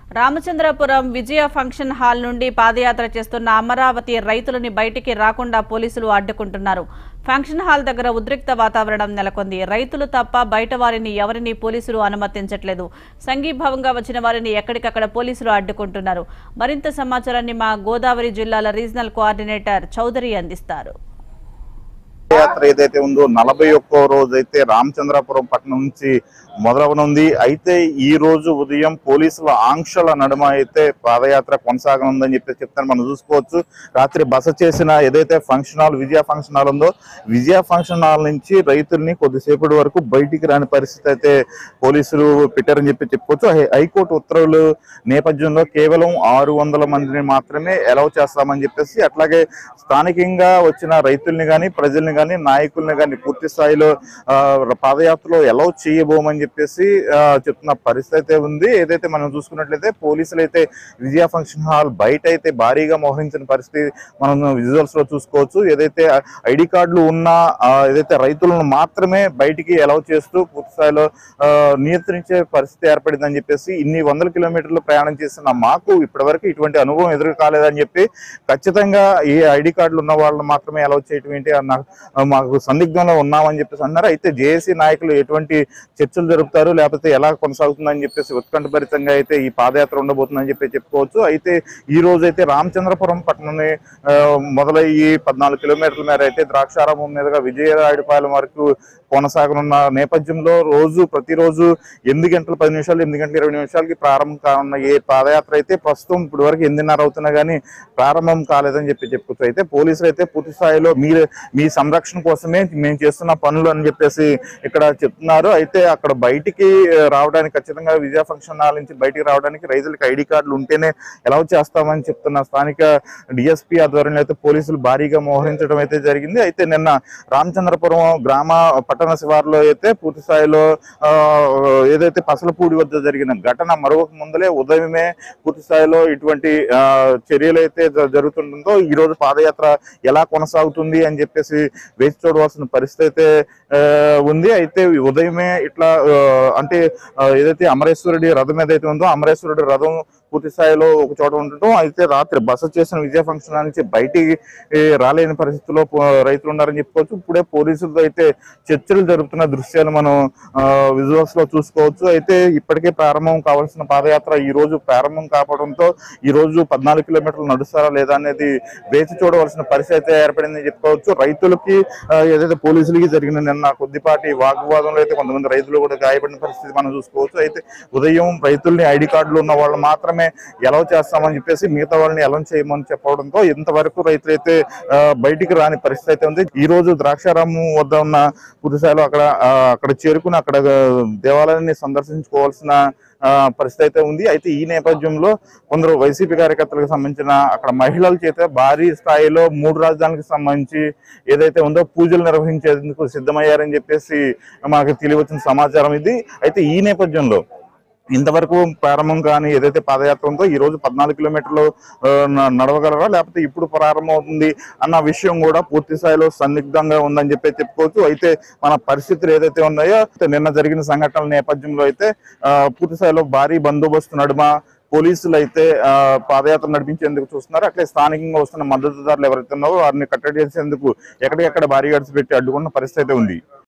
రామచంద్రపురం విజయ function hall నుండి పాదయాత్ర చేస్తున్న అమరావతి రైతులని బయటికి రాకుండా పోలీసులు అడ్డుకుంటున్నారు ఫంక్షన్ హాల్ దగ్గర ఉద్రిక్త వాతావరణం నెలకొంది రైతులు తప్ప బయట వారిని ఎవరిని పోలీసులు అనుమతించట్లేదు సంఘీభావంగా వచ్చిన వారిని ఎక్కడికక్కడ పోలీసులు అడ్డుకుంటున్నారు మరింత సమాచారాన్ని మా గోదావరి జిల్లాల రీజనల్ కోఆర్డినేటర్ చౌదరి అందిస్తారు యాత్ర ఏదైతే ఉందో నలభై ఒక్కో రోజు అయితే రామచంద్రాపురం పట్టణం నుంచి మొదలవనుంది అయితే ఈ రోజు ఉదయం పోలీసుల ఆంక్షల నడుమ అయితే పాదయాత్ర కొనసాగనుందని చెప్పి చెప్తాను మనం చూసుకోవచ్చు రాత్రి బస చేసిన ఏదైతే function hall Vijaya function hall ఉందో విజయ ఫంక్షన్ హాల్ నుంచి రైతుల్ని కొద్దిసేపటి వరకు బయటికి రాని పరిస్థితి అయితే పోలీసులు పెట్టారని చెప్పి చెప్పుకోవచ్చు హై- హైకోర్టు ఉత్తర్వులు నేపథ్యంలో కేవలం ఆరు వందల మందిని మాత్రమే అలౌ చేస్తామని చెప్పేసి అట్లాగే స్థానికంగా వచ్చిన రైతుల్ని కానీ ప్రజల్ని కానీ నాయకుల్ని కానీ పూర్తి స్థాయిలో ఆ, పాదయాత్రలో అలౌ చేయబోమని చెప్పేసి ఆ, చెప్తున్న పరిస్థితి అయితే ఉంది ఏదైతే మనం చూసుకున్నట్లయితే పోలీసులు అయితే విజయ ఫంక్షన్ హాల్ బయట అయితే భారీగా మోహరించిన పరిస్థితి మనం విజువల్స్ లో చూసుకోవచ్చు ఏదైతే ఐడి కార్డులు ఉన్న ఆ, ఏదైతే రైతులను మాత్రమే బయటికి అలౌ చేస్తూ పూర్తి స్థాయిలో ఆ, నియంత్రించే పరిస్థితి ఏర్పడిందని చెప్పేసి ఇన్ని వందల కిలోమీటర్లు ప్రయాణం చేసిన మాకు ఇప్పటివరకు ఇటువంటి అనుభవం ఎదురు కాలేదని చెప్పి ఖచ్చితంగా ఈ ఐడి కార్డులు ఉన్న వాళ్ళని మాత్రమే అలౌ చేయటం ఏంటి అన్న ఆ, మాకు సందిగ్ధంలో ఉన్నామని చెప్పేసి అన్నారు అయితే జేఏసీ నాయకులు ఎటువంటి చర్చలు జరుపుతారు లేకపోతే ఎలా కొనసాగుతుందని చెప్పేసి ఉత్కంఠభరితంగా అయితే ఈ పాదయాత్ర ఉండబోతుందని చెప్పి చెప్పుకోవచ్చు అయితే ఈ రోజు అయితే రామచంద్రపురం పట్టణాన్ని ఆ, మొదలయ్యి పద్నాలుగు కిలోమీటర్ల మేర అయితే ద్రాక్షారామం మీదుగా విజయరాయుడుపాలెం వరకు కొనసాగనున్న నేపథ్యంలో రోజు ప్రతిరోజు ఎనిమిది గంటల పది నిమిషాలు ఎనిమిది గంటల ఇరవై నిమిషాలకి ప్రారంభం కానున్న ఏ పాదయాత్ర అయితే ప్రస్తుతం ఇప్పటి వరకు ఎనిమిదిన్నర అవుతున్నా కానీ ప్రారంభం కాలేదని చెప్పి చెప్పుకోవచ్చు అయితే పోలీసులు అయితే పూర్తి స్థాయిలో మీ మీ సంరక్షణ కోసమే మేము చేస్తున్న పనులు అని చెప్పేసి ఇక్కడ చెప్తున్నారు అయితే అక్కడ బయటికి రావడానికి ఖచ్చితంగా విజయ ఫంక్షన్ హాల్ నుంచి బయటికి రావడానికి రైతులకు ఐడి కార్డులు ఉంటేనే ఎలా చేస్తామని చెప్తున్న స్థానిక డిఎస్పీ ఆధ్వర్యంలో అయితే పోలీసులు భారీగా మోహరించడం అయితే జరిగింది అయితే నిన్న రామచంద్రపురం గ్రామ పట్టణ శివారులో అయితే పూర్తి స్థాయిలో ఆ, ఏదైతే పసలపూడి వద్ద జరిగిన ఘటన మరొక ముందలే ఉదయమే పూర్తి స్థాయిలో ఇటువంటి ఆ, చర్యలు అయితే జ- జరుగుతుండటంతో ఈ రోజు పాదయాత్ర ఎలా కొనసాగుతుంది అని చెప్పేసి వేచి చూడవలసిన పరిస్థితి అయితే ఆ, ఉంది అయితే ఉదయమే ఇట్లా ఆ, అంటే ఆ, ఏదైతే అమరేశ్వరుడి రథం ఏదైతే ఉందో అమరేశ్వరుడి రథం పూర్తి స్థాయిలో ఒక చోట ఉండటం అయితే రాత్రి బస చేసిన విజయ ఫంక్షన్ హాల్ నుంచి బయటికి ఏ, రాలేని పరిస్థితిలో పో- రైతులు ఉన్నారని చెప్పుకోవచ్చు ఇప్పుడే పోలీసులతో అయితే చర్చలు జరుపుతున్న దృశ్యాలు మనం విజువల్స్ లో చూసుకోవచ్చు అయితే ఇప్పటికే ప్రారంభం కావాల్సిన పాదయాత్ర ఈ రోజు ప్రారంభం కావడంతో ఈ రోజు పద్నాలుగు కిలోమీటర్లు నడుస్తారా లేదా అనేది వేచి చూడవలసిన పరిస్థితి అయితే ఏర్పడిందని చెప్పుకోవచ్చు రైతులకి ఆ, ఏదైతే పోలీసులకి జరిగిన నిన్న కొద్దిపాటి వాగ్వాదంలో అయితే కొంతమంది రైతులు కూడా గాయపడిన పరిస్థితి మనం చూసుకోవచ్చు అయితే ఉదయం రైతుల్ని ఐడి కార్డులు ఉన్న వాళ్ళు మాత్రమే ఎలా చేస్తామని చెప్పేసి మిగతా వాళ్ళని ఎలా చేయమని చెప్పడంతో ఇంతవరకు రైతులు అయితే ఆ, బయటికి రాని పరిస్థితి అయితే ఉంది ఈ రోజు ద్రాక్షారామం వద్ద ఉన్న పురుషాలు అక్కడ ఆ, అక్కడ చేరుకుని అక్కడ దేవాలయాన్ని సందర్శించుకోవాల్సిన ఆ, పరిస్థితి అయితే ఉంది అయితే ఈ నేపథ్యంలో కొందరు వైసీపీ కార్యకర్తలకు సంబంధించిన అక్కడ మహిళల చేత భారీ స్థాయిలో మూడు రాజధానులకు సంబంధించి ఏదైతే ఉందో పూజలు నిర్వహించేందుకు సిద్ధమయ్యారని చెప్పేసి మాకు తెలియవచ్చిన సమాచారం ఇది అయితే ఈ నేపథ్యంలో ఇంతవరకు ప్రారంభం కానీ ఏదైతే పాదయాత్ర ఉందో ఈ రోజు పద్నాలుగు కిలోమీటర్లు ఆ, న- నడవగలరా లేకపోతే ఇప్పుడు ప్రారంభం అవుతుంది అన్న విషయం కూడా పూర్తి స్థాయిలో సందిగ్ధంగా ఉందని చెప్పి చెప్పుకోవచ్చు అయితే మన పరిస్థితులు ఏదైతే ఉన్నాయో అయితే నిన్న జరిగిన సంఘటనల నేపథ్యంలో అయితే ఆ, పూర్తి స్థాయిలో భారీ బందోబస్తు నడుమ పోలీసులు అయితే ఆ, పాదయాత్ర నడిపించేందుకు చూస్తున్నారు అట్లే స్థానికంగా వస్తున్న మద్దతుదారులు ఎవరైతే ఉన్నారో వారిని కట్టడి చేసేందుకు ఎక్కడికెక్కడ భారీ గడిచి పెట్టి అడ్డుకున్న పరిస్థితి అయితే ఉంది